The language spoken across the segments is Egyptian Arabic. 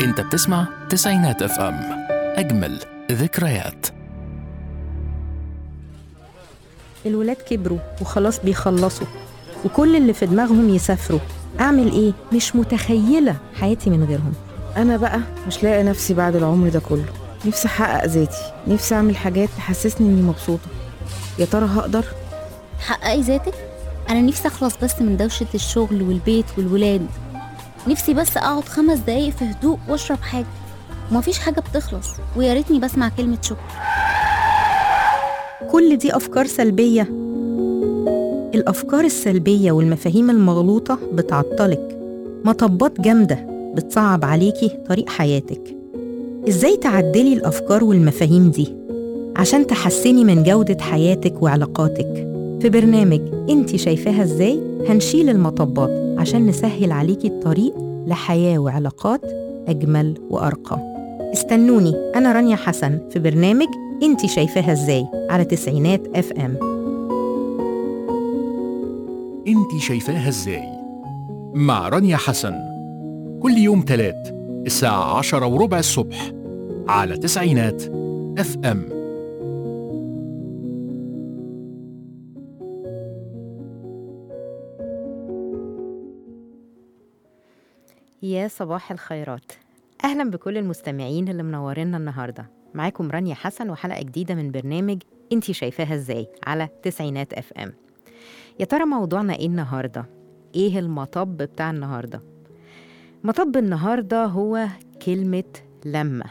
انت بتسمع تسعينات اف ام اجمل ذكريات الولاد كبروا وخلاص بيخلصوا وكل اللي في دماغهم يسافروا أعمل إيه؟ مش متخيلة حياتي من غيرهم أنا بقى مش لاقي نفسي بعد العمر ده كله نفسي أحقق ذاتي نفسي أعمل حاجات تحسسني إني مبسوطة يا ترى هقدر؟ تحققي ذاتك انا نفسي اخلص بس من دوشه الشغل والبيت والولاد نفسي بس اقعد خمس دقايق في هدوء واشرب حاجه ومفيش حاجه بتخلص ويا ريتني بسمع كلمه شكر كل دي أفكار سلبية الأفكار السلبية والمفاهيم المغلوطة بتعطلك مطبات جامدة بتصعب عليكي طريق حياتك إزاي تعدلي الأفكار والمفاهيم دي عشان تحسني من جودة حياتك وعلاقاتك في برنامج انت شايفاها ازاي هنشيل المطبات عشان نسهل عليكي الطريق لحياة وعلاقات أجمل وأرقى استنوني أنا رانيا حسن في برنامج انت شايفاها ازاي على تسعينات اف ام انت شايفاها ازاي مع رانيا حسن كل يوم تلات الساعة عشرة وربع الصبح على تسعينات اف ام يا صباح الخيرات اهلا بكل المستمعين اللي منورينا النهارده معاكم رانيا حسن وحلقه جديده من برنامج انتي شايفاها ازاي على تسعينات اف ام يا ترى موضوعنا ايه النهارده ايه المطب بتاع النهارده مطب النهارده هو كلمه لما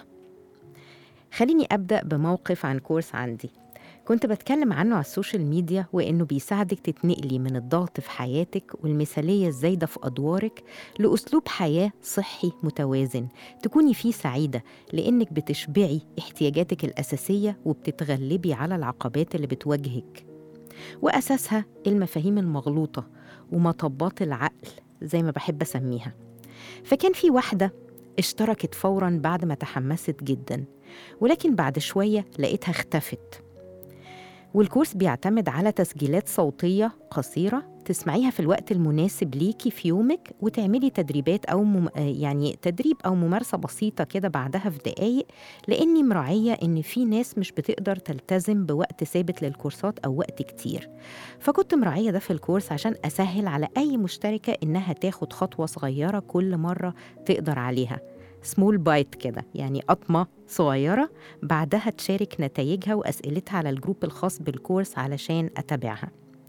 خليني ابدا بموقف عن كورس عندي كنت بتكلم عنه على السوشيال ميديا وانه بيساعدك تتنقلي من الضغط في حياتك والمثاليه الزايده في ادوارك لاسلوب حياه صحي متوازن تكوني فيه سعيده لانك بتشبعي احتياجاتك الاساسيه وبتتغلبي على العقبات اللي بتواجهك واساسها المفاهيم المغلوطه ومطبات العقل زي ما بحب اسميها فكان في واحده اشتركت فورا بعد ما تحمست جدا ولكن بعد شويه لقيتها اختفت والكورس بيعتمد على تسجيلات صوتية قصيرة تسمعيها في الوقت المناسب ليكي في يومك وتعملي تدريبات أو مم... يعني تدريب أو ممارسة بسيطة كده بعدها في دقايق لأني مراعية إن في ناس مش بتقدر تلتزم بوقت ثابت للكورسات أو وقت كتير فكنت مراعية ده في الكورس عشان أسهل على أي مشتركة إنها تاخد خطوة صغيرة كل مرة تقدر عليها سمول بايت كده يعني قطمة صغيرة بعدها تشارك نتائجها وأسئلتها على الجروب الخاص بالكورس علشان أتابعها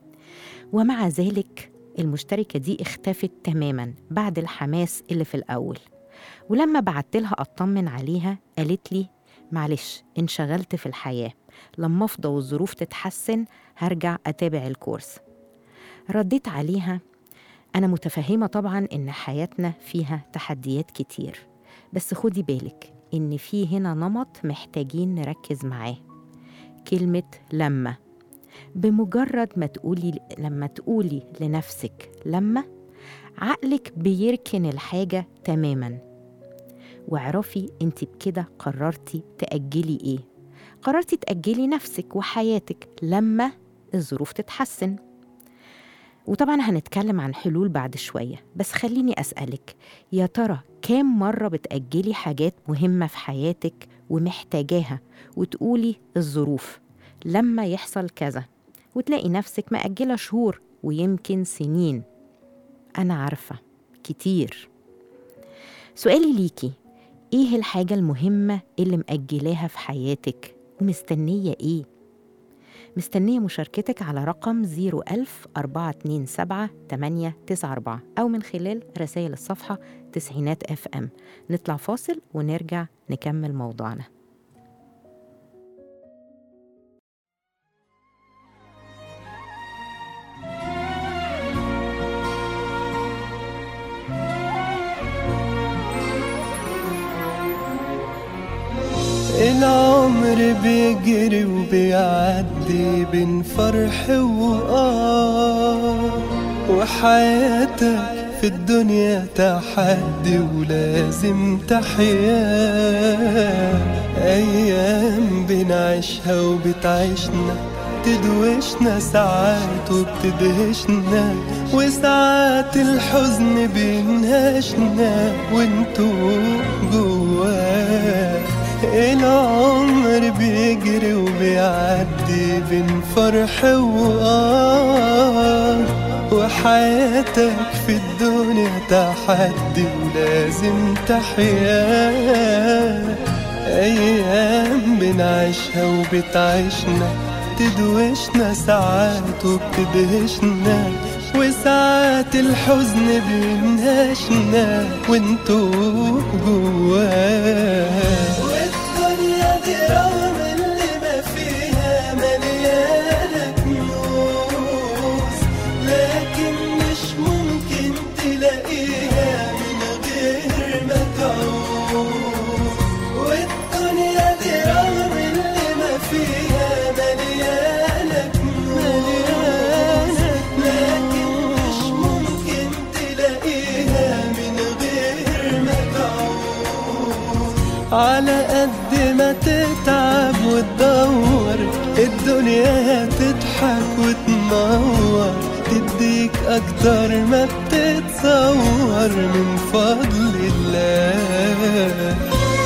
ومع ذلك المشتركة دي اختفت تماما بعد الحماس اللي في الأول ولما بعت لها أطمن عليها قالت لي معلش انشغلت في الحياة لما أفضى والظروف تتحسن هرجع أتابع الكورس رديت عليها أنا متفهمة طبعا إن حياتنا فيها تحديات كتير بس خدي بالك إن في هنا نمط محتاجين نركز معاه كلمة لما بمجرد ما تقولي لما تقولي لنفسك لما عقلك بيركن الحاجة تماما واعرفي انت بكده قررتي تأجلي ايه قررتي تأجلي نفسك وحياتك لما الظروف تتحسن وطبعا هنتكلم عن حلول بعد شوية بس خليني أسألك يا ترى كام مرة بتأجلي حاجات مهمة في حياتك ومحتاجاها وتقولي الظروف لما يحصل كذا وتلاقي نفسك مأجلة شهور ويمكن سنين أنا عارفة كتير سؤالي ليكي إيه الحاجة المهمة اللي مأجلاها في حياتك ومستنية إيه؟ مستنية مشاركتك على رقم 01000 427 894 أو من خلال رسائل الصفحة تسعينات اف ام نطلع فاصل ونرجع نكمل موضوعنا العمر بيجري وبيعدي بين فرح وآه وحياتك في الدنيا تحدي ولازم تحيا أيام بنعيشها وبتعيشنا بتدوشنا ساعات وبتدهشنا وساعات الحزن بينهشنا وانتو جواه العمر بيجري وبيعدي بين فرح وآه وحياتك في الدنيا تحدي ولازم تحياه أيام بنعيشها وبتعيشنا تدوشنا ساعات وبتدهشنا وساعات الحزن بينهشنا وانتو جواه والدنيا دي رغم اللي ما فيها مليانة كنوز لكن مش ممكن تلاقيها من غير ما تعوز والدنيا دي رغم اللي ما فيها مليانة كنوز لكن مش ممكن تلاقيها من غير ما تعوز على قد ما تتعب وتدور الدنيا هتضحك وتنور تديك أكتر ما بتتصور من فضل الله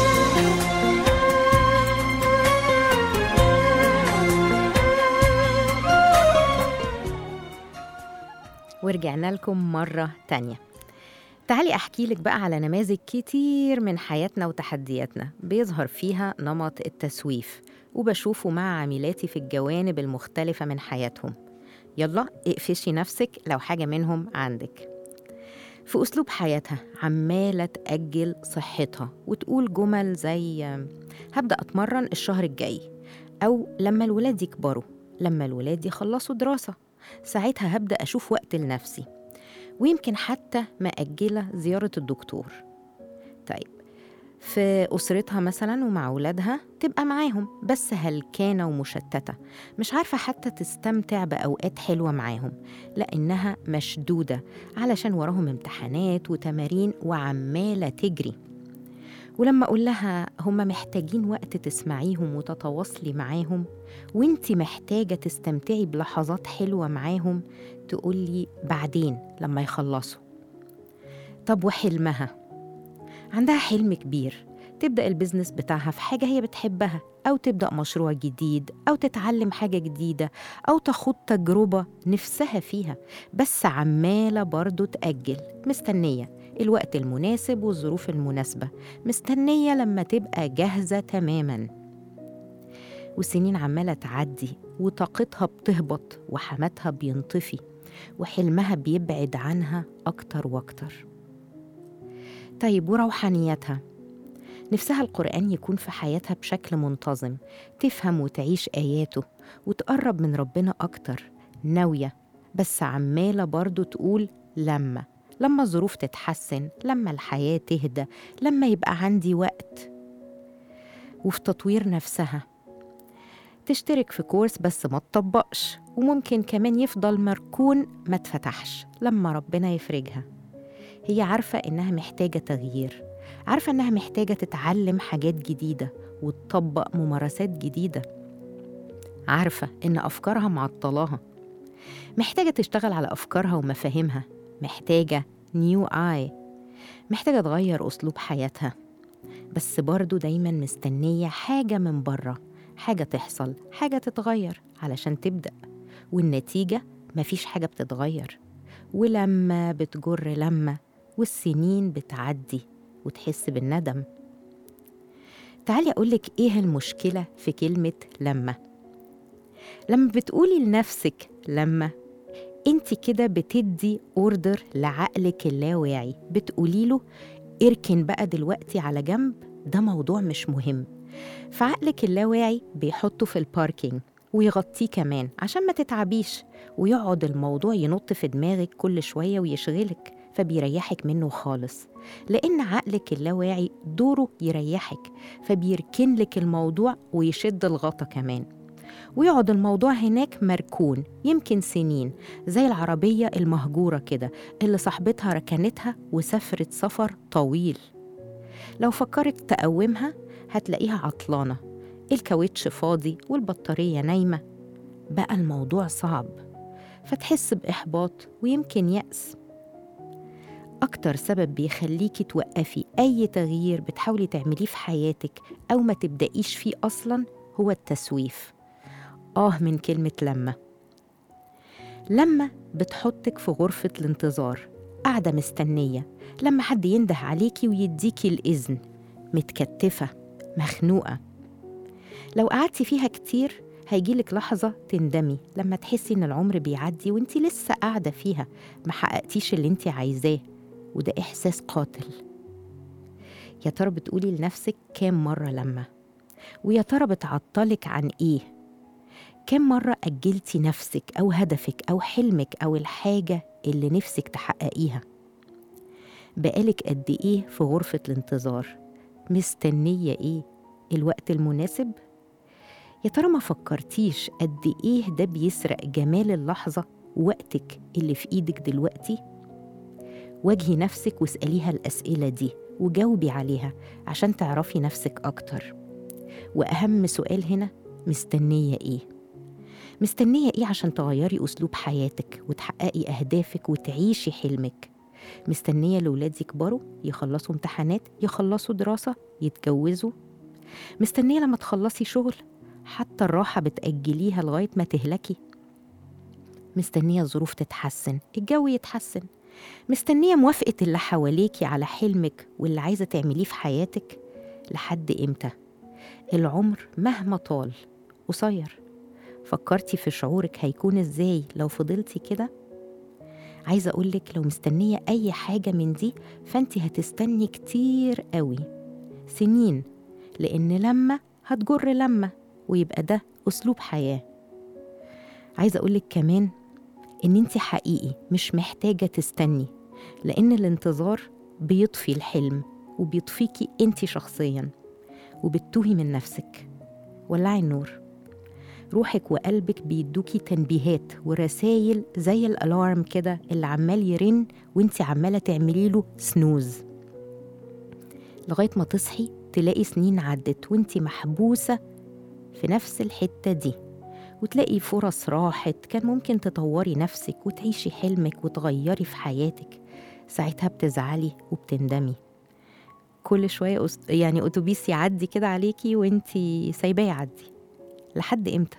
ورجعنا لكم مرة تانية تعالي أحكي لك بقى على نماذج كتير من حياتنا وتحدياتنا بيظهر فيها نمط التسويف وبشوفه مع عميلاتي في الجوانب المختلفة من حياتهم يلا اقفشي نفسك لو حاجة منهم عندك في أسلوب حياتها عمالة تأجل صحتها وتقول جمل زي هبدأ أتمرن الشهر الجاي أو لما الولاد يكبروا لما الولاد يخلصوا دراسة ساعتها هبدأ أشوف وقت لنفسي ويمكن حتى مأجلة زيارة الدكتور طيب في أسرتها مثلا ومع أولادها تبقى معاهم بس هلكانة ومشتتة مش عارفة حتى تستمتع بأوقات حلوة معاهم لأنها مشدودة علشان وراهم امتحانات وتمارين وعمالة تجري ولما أقول لها هم محتاجين وقت تسمعيهم وتتواصلي معاهم وانتي محتاجة تستمتعي بلحظات حلوة معاهم تقولي بعدين لما يخلصوا طب وحلمها عندها حلم كبير تبدأ البزنس بتاعها في حاجة هي بتحبها أو تبدأ مشروع جديد أو تتعلم حاجة جديدة أو تخوض تجربة نفسها فيها بس عمالة برضو تأجل مستنية الوقت المناسب والظروف المناسبة مستنية لما تبقى جاهزة تماماً والسنين عمالة تعدي وطاقتها بتهبط وحماتها بينطفي وحلمها بيبعد عنها أكتر وأكتر طيب وروحانيتها نفسها القرآن يكون في حياتها بشكل منتظم تفهم وتعيش آياته وتقرب من ربنا أكتر ناوية بس عمالة برضو تقول لما لما الظروف تتحسن لما الحياة تهدى لما يبقى عندي وقت وفي تطوير نفسها تشترك في كورس بس ما تطبقش وممكن كمان يفضل مركون ما اتفتحش لما ربنا يفرجها هي عارفة إنها محتاجة تغيير عارفة إنها محتاجة تتعلم حاجات جديدة وتطبق ممارسات جديدة عارفة إن أفكارها معطلاها محتاجة تشتغل على أفكارها ومفاهيمها محتاجة نيو آي محتاجة تغير أسلوب حياتها بس برضو دايما مستنية حاجة من بره حاجة تحصل حاجة تتغير علشان تبدأ والنتيجة مفيش حاجة بتتغير ولما بتجر لما والسنين بتعدي وتحس بالندم تعالي أقولك إيه المشكلة في كلمة لما لما بتقولي لنفسك لما انت كده بتدي اوردر لعقلك اللاواعي بتقولي له اركن بقى دلوقتي على جنب ده موضوع مش مهم فعقلك اللاواعي بيحطه في الباركينج ويغطيه كمان عشان ما تتعبيش ويقعد الموضوع ينط في دماغك كل شوية ويشغلك فبيريحك منه خالص لأن عقلك اللاواعي دوره يريحك فبيركن لك الموضوع ويشد الغطا كمان ويقعد الموضوع هناك مركون يمكن سنين زي العربية المهجورة كده اللي صاحبتها ركنتها وسافرت سفر طويل لو فكرت تقومها هتلاقيها عطلانة الكاوتش فاضي والبطارية نايمة بقى الموضوع صعب فتحس بإحباط ويمكن يأس أكتر سبب بيخليكي توقفي أي تغيير بتحاولي تعمليه في حياتك أو ما تبدأيش فيه أصلا هو التسويف آه من كلمة لما لما بتحطك في غرفة الانتظار قاعدة مستنية لما حد ينده عليكي ويديكي الإذن متكتفة مخنوقة لو قعدتي فيها كتير هيجيلك لحظة تندمي لما تحسي إن العمر بيعدي وإنتي لسه قاعدة فيها ما حققتيش اللي إنتي عايزاه وده إحساس قاتل يا ترى بتقولي لنفسك كام مرة لما ويا ترى بتعطلك عن إيه كم مرة أجلتي نفسك أو هدفك أو حلمك أو الحاجة اللي نفسك تحققيها بقالك قد إيه في غرفة الانتظار مستنية إيه الوقت المناسب يا ترى ما فكرتيش قد إيه ده بيسرق جمال اللحظة ووقتك اللي في إيدك دلوقتي واجهي نفسك واسأليها الأسئلة دي وجاوبي عليها عشان تعرفي نفسك أكتر وأهم سؤال هنا مستنية إيه؟ مستنية إيه عشان تغيري أسلوب حياتك وتحققي أهدافك وتعيشي حلمك؟ مستنية لولاد يكبروا يخلصوا امتحانات يخلصوا دراسة يتجوزوا مستنية لما تخلصي شغل حتى الراحة بتأجليها لغاية ما تهلكي مستنية الظروف تتحسن الجو يتحسن مستنية موافقة اللي حواليكي على حلمك واللي عايزة تعمليه في حياتك لحد إمتى؟ العمر مهما طال قصير فكرتي في شعورك هيكون إزاي لو فضلتي كده؟ عايزة أقولك لو مستنية أي حاجة من دي فأنت هتستني كتير قوي سنين لأن لما هتجر لما ويبقى ده أسلوب حياة عايزة أقولك كمان إن أنت حقيقي مش محتاجة تستني لأن الانتظار بيطفي الحلم وبيطفيكي أنت شخصيا وبتتوهي من نفسك ولعي النور روحك وقلبك بيدوكي تنبيهات ورسايل زي الالارم كده اللي عمال يرن وانت عماله تعملي له سنوز لغايه ما تصحي تلاقي سنين عدت وانت محبوسه في نفس الحته دي وتلاقي فرص راحت كان ممكن تطوري نفسك وتعيشي حلمك وتغيري في حياتك ساعتها بتزعلي وبتندمي كل شويه أس... يعني اتوبيس يعدي كده عليكي وانتي سايباه يعدي لحد امتى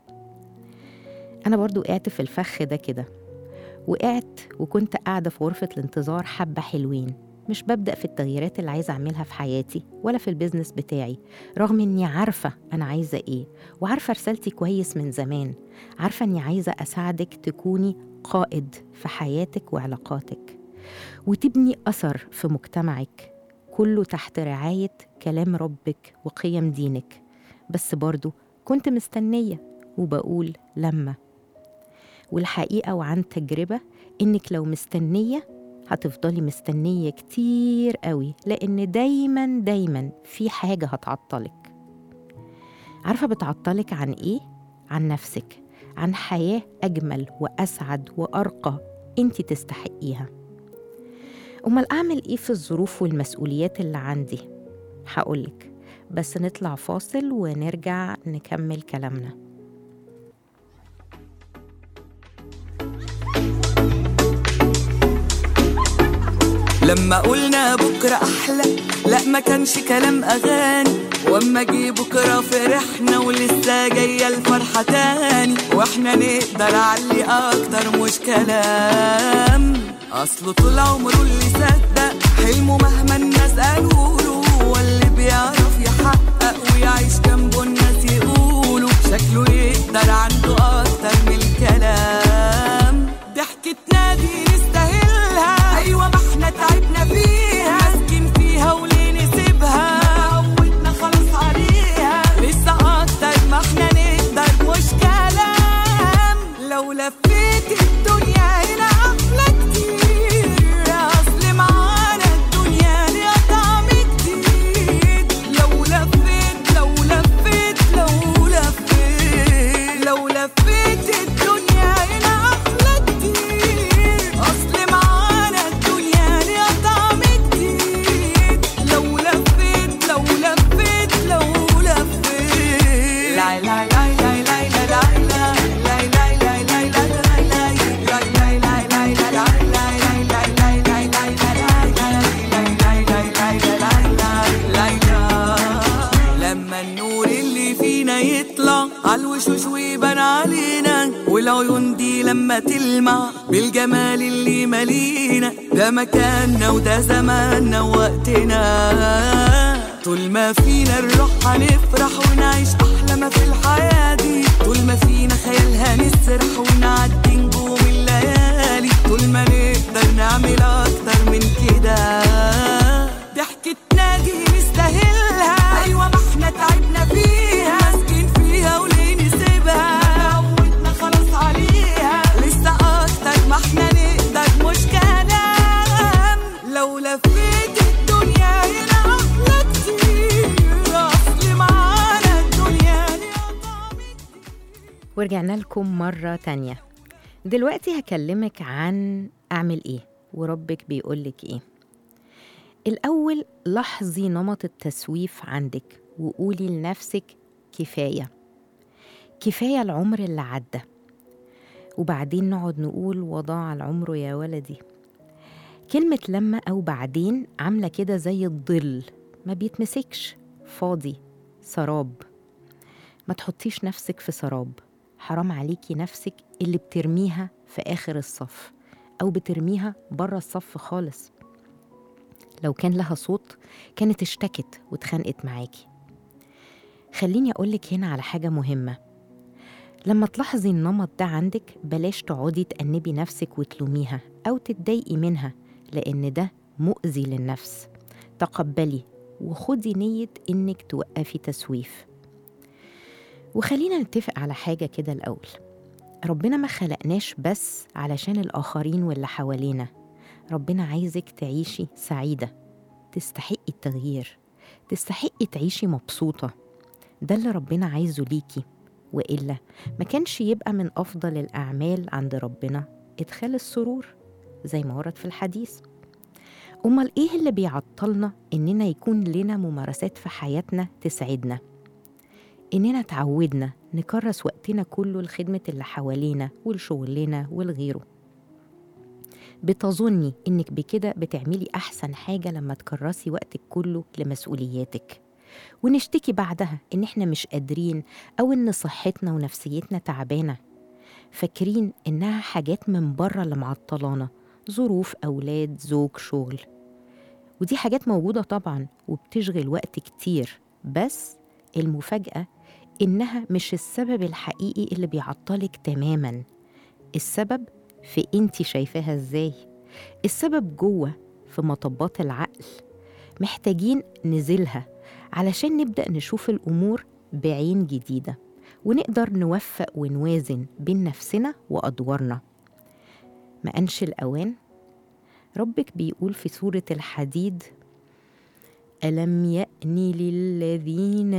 انا برضو وقعت في الفخ ده كده وقعت وكنت قاعده في غرفه الانتظار حبه حلوين مش ببدا في التغييرات اللي عايزه اعملها في حياتي ولا في البيزنس بتاعي رغم اني عارفه انا عايزه ايه وعارفه رسالتي كويس من زمان عارفه اني عايزه اساعدك تكوني قائد في حياتك وعلاقاتك وتبني اثر في مجتمعك كله تحت رعايه كلام ربك وقيم دينك بس برضو كنت مستنية وبقول لما والحقيقة وعن تجربة إنك لو مستنية هتفضلي مستنية كتير قوي لأن دايما دايما في حاجة هتعطلك عارفة بتعطلك عن إيه؟ عن نفسك عن حياة أجمل وأسعد وأرقى أنت تستحقيها أمال أعمل إيه في الظروف والمسؤوليات اللي عندي؟ هقولك بس نطلع فاصل ونرجع نكمل كلامنا لما قلنا بكرة أحلى لا ما كانش كلام أغاني واما جه بكرة فرحنا ولسه جاية الفرحة تاني واحنا نقدر علي أكتر مش كلام أصله طول عمره اللي صدق حلمه مهما الناس قالوله هو اللي بيعرف يحقق ويعيش جنبه الناس يقولوا شكله يقدر عنده أكتر من الكلام ضحكتنا دي نستاهلها أيوة ما احنا تعبنا فيها ماسكين فيها وليه نسيبها عودنا خلاص عليها لسه أكتر ما احنا نقدر مش كلام لو لفيت الدنيا هنا أحلى كتير أصل معانا الدنيا ليها طعم جديد لو لفيت لو لفيت لو لفيت لو لفيت الدنيا هنا والعيون دي لما تلمع بالجمال اللي مالينا ده مكاننا وده زماننا ووقتنا طول ما فينا الروح هنفرح ونعيش أحلى ما في الحياة دي طول ما فينا خيال هنسرح ونعدي نجوم الليالي طول ما نقدر نعمل أكتر من كده ضحكتنا دي نستاهلها أيوة ما احنا تعبنا فيها ماسكين فيها وليه نسيبها عودنا خلاص عليها لسه أكتر ما احنا نقدر مش كلام لو لفيت الدنيا هنا أحلى كتير أصل معانا الدنيا ليها طعم ورجعنا لكم مرة تانية دلوقتي هكلمك عن أعمل إيه وربك بيقولك إيه الأول لاحظي نمط التسويف عندك وقولي لنفسك كفاية كفاية العمر اللي عدى وبعدين نقعد نقول وضاع العمر يا ولدي كلمة لما أو بعدين عاملة كده زي الظل ما بيتمسكش فاضي سراب ما تحطيش نفسك في سراب حرام عليكي نفسك اللي بترميها في آخر الصف أو بترميها بره الصف خالص لو كان لها صوت كانت اشتكت واتخانقت معاكي خليني أقولك هنا على حاجة مهمة لما تلاحظي النمط ده عندك بلاش تقعدي تأنبي نفسك وتلوميها أو تتضايقي منها لأن ده مؤذي للنفس تقبلي وخدي نية إنك توقفي تسويف وخلينا نتفق على حاجة كده الأول ربنا ما خلقناش بس علشان الآخرين واللي حوالينا ربنا عايزك تعيشي سعيدة تستحقي التغيير تستحقي تعيشي مبسوطة ده اللي ربنا عايزه ليكي وإلا ما كانش يبقى من أفضل الأعمال عند ربنا إدخال السرور زي ما ورد في الحديث أمال إيه اللي بيعطلنا إننا يكون لنا ممارسات في حياتنا تسعدنا إننا تعودنا نكرس وقتنا كله لخدمة اللي حوالينا ولشغلنا ولغيره بتظني إنك بكده بتعملي أحسن حاجة لما تكرسي وقتك كله لمسؤولياتك ونشتكي بعدها إن إحنا مش قادرين أو إن صحتنا ونفسيتنا تعبانة فاكرين إنها حاجات من بره اللي معطلانا ظروف أولاد زوج شغل ودي حاجات موجودة طبعا وبتشغل وقت كتير بس المفاجأة إنها مش السبب الحقيقي اللي بيعطلك تماما السبب في انتي شايفاها ازاي السبب جوه في مطبات العقل محتاجين نزلها علشان نبدأ نشوف الأمور بعين جديدة ونقدر نوفق ونوازن بين نفسنا وأدوارنا ما أنش الأوان ربك بيقول في سورة الحديد ألم يأن للذين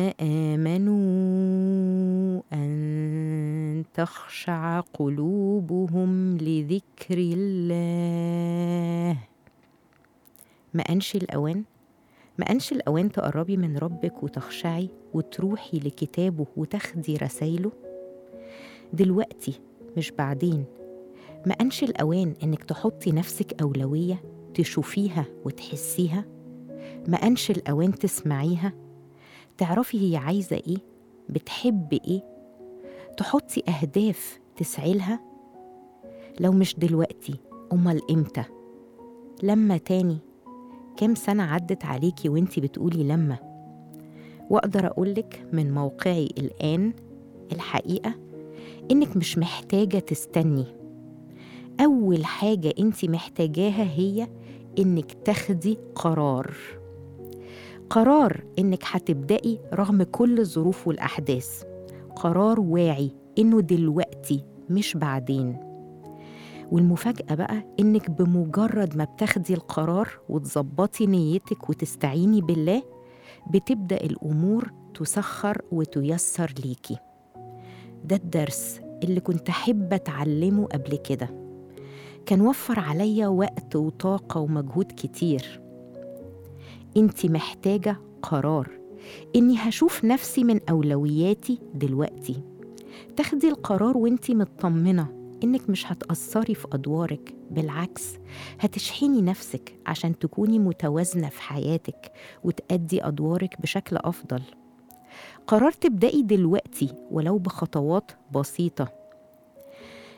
آمنوا أن تخشع قلوبهم لذكر الله ما أنش الأوان ما أنش الأوان تقربي من ربك وتخشعي وتروحي لكتابه وتاخدي رسايله دلوقتي مش بعدين ما أنش الأوان إنك تحطي نفسك أولوية تشوفيها وتحسيها ما أنش الأوان تسمعيها تعرفي هي عايزة إيه بتحب إيه تحطي أهداف تسعيلها لو مش دلوقتي أمال إمتى لما تاني كام سنة عدت عليكي وانتي بتقولي لما وأقدر أقولك من موقعي الآن الحقيقة إنك مش محتاجة تستني أول حاجة انتي محتاجاها هي إنك تاخدي قرار قرار إنك هتبدأي رغم كل الظروف والأحداث قرار واعي إنه دلوقتي مش بعدين والمفاجأة بقى إنك بمجرد ما بتاخدي القرار وتظبطي نيتك وتستعيني بالله بتبدأ الأمور تسخر وتيسر ليكي ده الدرس اللي كنت أحب أتعلمه قبل كده كان وفر عليا وقت وطاقة ومجهود كتير انت محتاجة قرار اني هشوف نفسي من أولوياتي دلوقتي تاخدي القرار وانت مطمنة انك مش هتأثري في أدوارك بالعكس هتشحني نفسك عشان تكوني متوازنة في حياتك وتأدي أدوارك بشكل أفضل قرار تبدأي دلوقتي ولو بخطوات بسيطة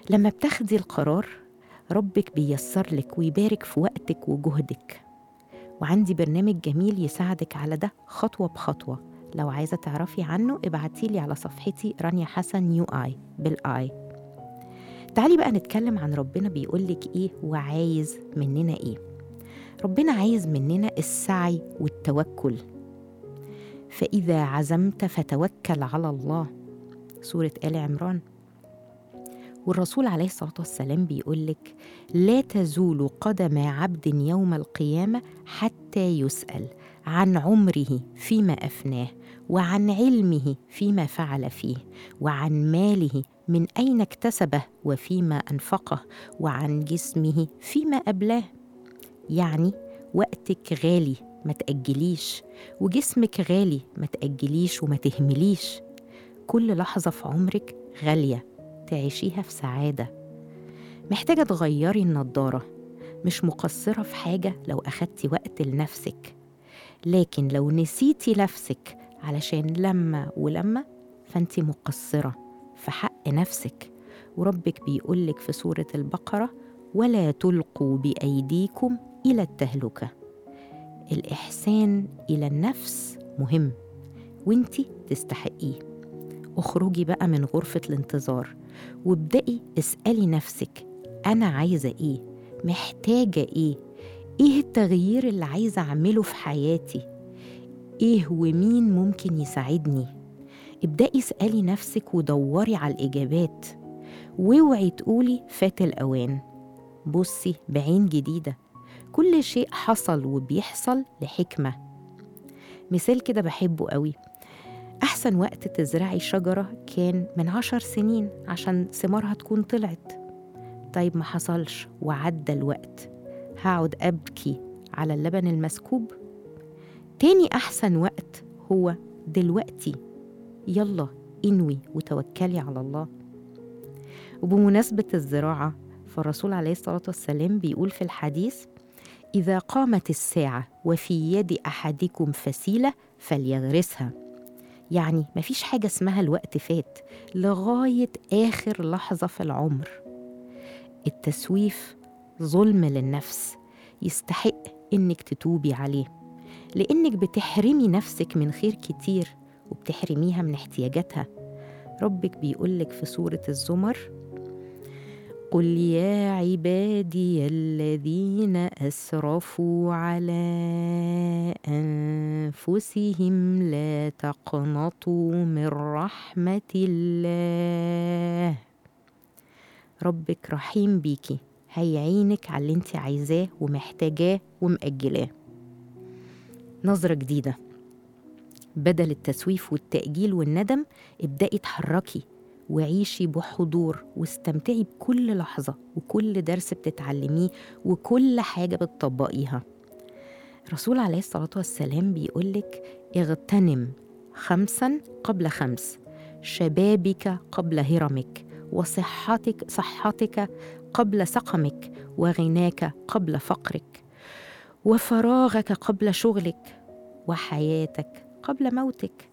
لما بتاخدي القرار ربك بيسر لك ويبارك في وقتك وجهدك وعندي برنامج جميل يساعدك على ده خطوة بخطوة لو عايزة تعرفي عنه ابعتيلي على صفحتي رانيا حسن نيو آي بالآي تعالي بقى نتكلم عن ربنا بيقولك إيه وعايز مننا إيه ربنا عايز مننا السعي والتوكل فإذا عزمت فتوكل على الله سورة آل عمران والرسول عليه الصلاة والسلام بيقولك لا تزول قدم عبد يوم القيامة حتى يسأل عن عمره فيما أفناه وعن علمه فيما فعل فيه وعن ماله من أين اكتسبه وفيما أنفقه وعن جسمه فيما أبلاه يعني وقتك غالي ما تأجليش وجسمك غالي ما تأجليش وما تهمليش كل لحظة في عمرك غالية تعيشيها في سعادة محتاجة تغيري النضارة مش مقصرة في حاجة لو أخدتي وقت لنفسك لكن لو نسيتي نفسك علشان لما ولما فأنت مقصرة في حق نفسك وربك بيقولك في سورة البقرة ولا تلقوا بأيديكم إلى التهلكة الإحسان إلى النفس مهم وانتي تستحقيه اخرجي بقى من غرفة الانتظار وابدأي اسألي نفسك أنا عايزة إيه؟ محتاجة إيه؟ إيه التغيير اللي عايزة أعمله في حياتي؟ إيه ومين ممكن يساعدني؟ ابدأي اسألي نفسك ودوري على الإجابات واوعي تقولي فات الأوان بصي بعين جديدة كل شيء حصل وبيحصل لحكمة مثال كده بحبه قوي أحسن وقت تزرعي شجرة كان من عشر سنين عشان ثمارها تكون طلعت طيب ما حصلش وعدى الوقت هقعد أبكي على اللبن المسكوب تاني أحسن وقت هو دلوقتي يلا انوي وتوكلي على الله وبمناسبة الزراعة فالرسول عليه الصلاة والسلام بيقول في الحديث إذا قامت الساعة وفي يد أحدكم فسيلة فليغرسها يعني مفيش حاجة اسمها الوقت فات لغاية آخر لحظة في العمر التسويف ظلم للنفس يستحق إنك تتوبي عليه لإنك بتحرمي نفسك من خير كتير وبتحرميها من احتياجاتها ربك بيقولك في سورة الزمر قل يا عبادي الذين اسرفوا على انفسهم لا تقنطوا من رحمه الله ربك رحيم بيكي هيعينك على اللي انت عايزاه ومحتاجاه ومأجلاه نظرة جديدة بدل التسويف والتأجيل والندم ابدأي اتحركي وعيشي بحضور واستمتعي بكل لحظة وكل درس بتتعلميه وكل حاجة بتطبقيها الرسول عليه الصلاة والسلام بيقولك اغتنم خمسا قبل خمس شبابك قبل هرمك وصحتك صحتك قبل سقمك وغناك قبل فقرك وفراغك قبل شغلك وحياتك قبل موتك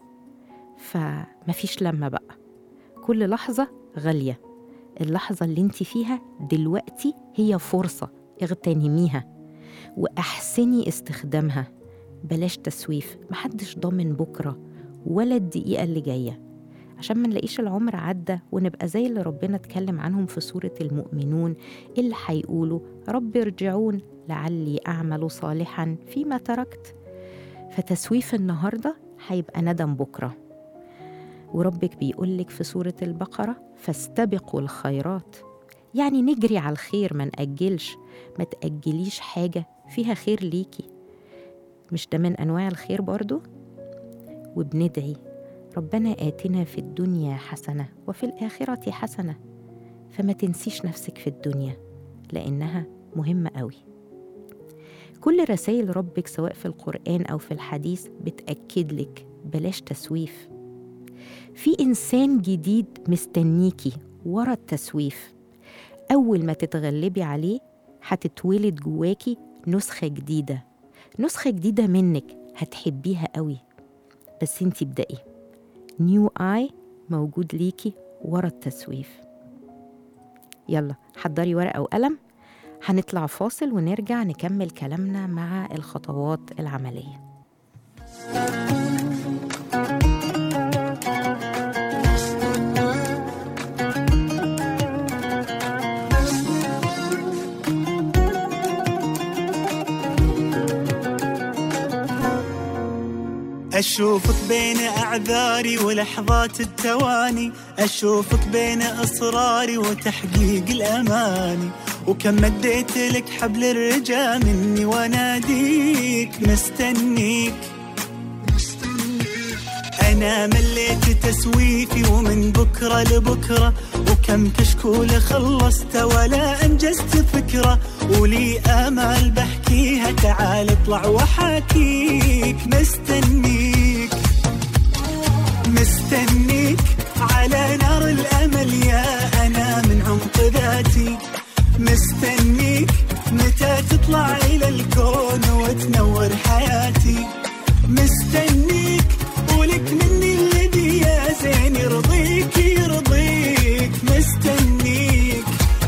فمفيش لما بقى كل لحظة غالية اللحظة اللي انت فيها دلوقتي هي فرصة اغتنميها وأحسني استخدامها بلاش تسويف محدش ضامن بكرة ولا الدقيقة اللي جاية عشان ما نلاقيش العمر عدى ونبقى زي اللي ربنا اتكلم عنهم في سورة المؤمنون اللي هيقولوا رب ارجعون لعلي أعمل صالحا فيما تركت فتسويف النهاردة هيبقى ندم بكره وربك بيقولك في سورة البقرة فاستبقوا الخيرات يعني نجري على الخير ما نأجلش ما تأجليش حاجة فيها خير ليكي مش ده من أنواع الخير برضو وبندعي ربنا آتنا في الدنيا حسنة وفي الآخرة حسنة فما تنسيش نفسك في الدنيا لأنها مهمة قوي كل رسائل ربك سواء في القرآن أو في الحديث بتأكد لك بلاش تسويف في إنسان جديد مستنيكي ورا التسويف أول ما تتغلبي عليه هتتولد جواكي نسخة جديدة نسخة جديدة منك هتحبيها قوي بس انتي ابدأي نيو آي موجود ليكي ورا التسويف يلا حضري ورقة وقلم هنطلع فاصل ونرجع نكمل كلامنا مع الخطوات العملية أشوفك بين أعذاري ولحظات التواني أشوفك بين إصراري وتحقيق الأماني وكم مديت لك حبل الرجا مني واناديك مستنيك أنا مليت تسويفي ومن بكرة لبكرة وكم كشكول خلصت ولا أنجزت فكرة ولي آمال بحكيها تعال اطلع وحاكيك مستنيك مستنيك على نار الأمل يا أنا من عمق ذاتي مستنيك متى تطلع إلى الكون وتنور حياتي مستنيك ولك مني الذي يا زين يرضيك يرضيك مستنيك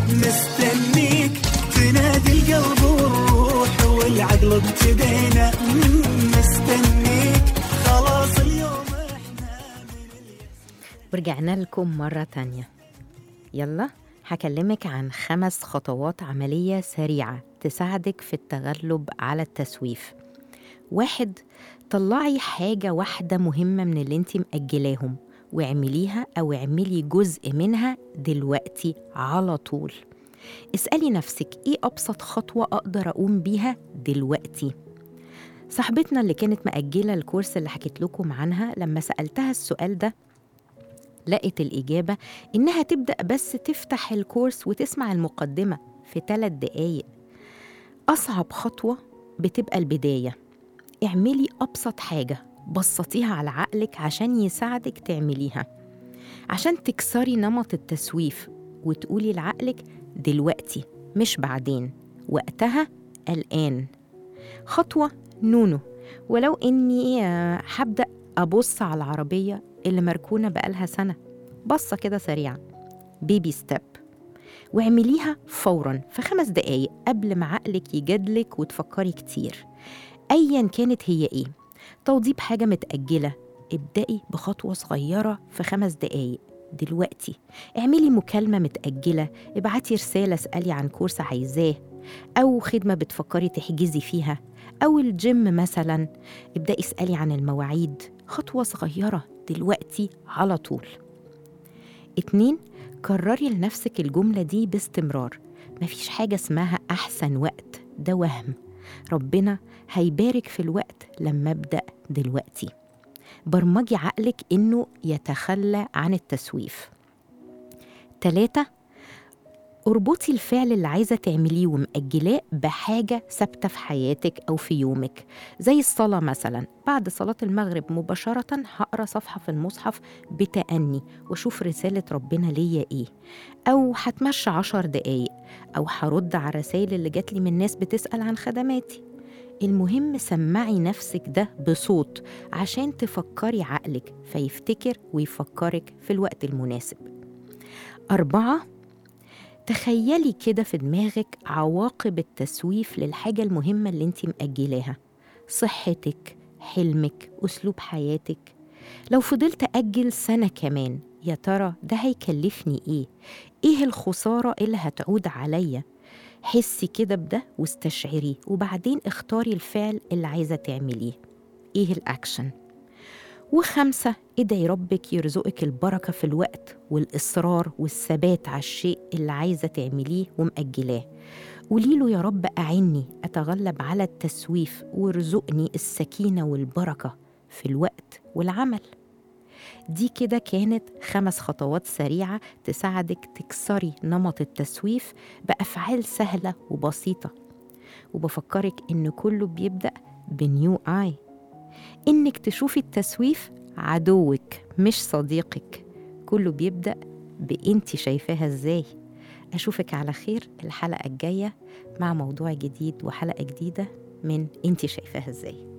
مستنيك تنادي القلب والروح والعقل ابتدينا مم، مستنيك خلاص اليوم احنا ورجعنا لكم مرة تانية يلا هكلمك عن خمس خطوات عملية سريعة تساعدك في التغلب على التسويف واحد طلعي حاجة واحدة مهمة من اللي انت مأجلاهم واعمليها أو اعملي جزء منها دلوقتي على طول اسألي نفسك ايه أبسط خطوة أقدر أقوم بيها دلوقتي صاحبتنا اللي كانت مأجلة الكورس اللي حكيت لكم عنها لما سألتها السؤال ده لقت الإجابة إنها تبدأ بس تفتح الكورس وتسمع المقدمة في ثلاث دقايق أصعب خطوة بتبقى البداية اعملي أبسط حاجة بسطيها على عقلك عشان يساعدك تعمليها عشان تكسري نمط التسويف وتقولي لعقلك دلوقتي مش بعدين وقتها الآن خطوة نونو ولو إني آه، هبدأ أبص على العربية اللي مركونة بقالها سنة بصة كده سريعة بيبي ستيب واعمليها فورا في خمس دقايق قبل ما عقلك يجادلك وتفكري كتير أيا كانت هي إيه توضيب حاجة متأجلة ابدأي بخطوة صغيرة في خمس دقايق دلوقتي اعملي مكالمة متأجلة ابعتي رسالة اسألي عن كورس عايزاه أو خدمة بتفكري تحجزي فيها أو الجيم مثلا ابدأي اسألي عن المواعيد خطوة صغيرة دلوقتي على طول اتنين كرري لنفسك الجملة دي باستمرار مفيش حاجة اسمها أحسن وقت ده وهم ربنا هيبارك في الوقت لما أبدأ دلوقتي برمجي عقلك إنه يتخلى عن التسويف تلاتة اربطي الفعل اللي عايزة تعمليه ومأجلاه بحاجة ثابتة في حياتك أو في يومك زي الصلاة مثلا بعد صلاة المغرب مباشرة هقرأ صفحة في المصحف بتأني وأشوف رسالة ربنا ليا إيه أو هتمشى عشر دقايق أو هرد على الرسائل اللي جاتلي من ناس بتسأل عن خدماتي المهم سمعي نفسك ده بصوت عشان تفكري عقلك فيفتكر ويفكرك في الوقت المناسب أربعة تخيلي كده في دماغك عواقب التسويف للحاجة المهمة اللي انت مأجلاها صحتك حلمك أسلوب حياتك لو فضلت أجل سنة كمان يا ترى ده هيكلفني إيه؟ إيه الخسارة اللي هتعود عليا؟ حسي كده بده واستشعريه وبعدين اختاري الفعل اللي عايزة تعمليه إيه الأكشن؟ وخمسة ادعي ربك يرزقك البركة في الوقت والإصرار والثبات على الشيء اللي عايزة تعمليه ومأجلاه قولي له يا رب أعني أتغلب على التسويف وارزقني السكينة والبركة في الوقت والعمل دي كده كانت خمس خطوات سريعة تساعدك تكسري نمط التسويف بأفعال سهلة وبسيطة وبفكرك إن كله بيبدأ بنيو آي إنك تشوفي التسويف عدوك مش صديقك كله بيبدأ بإنتي شايفاها إزاي أشوفك على خير الحلقة الجاية مع موضوع جديد وحلقة جديدة من إنتي شايفاها إزاي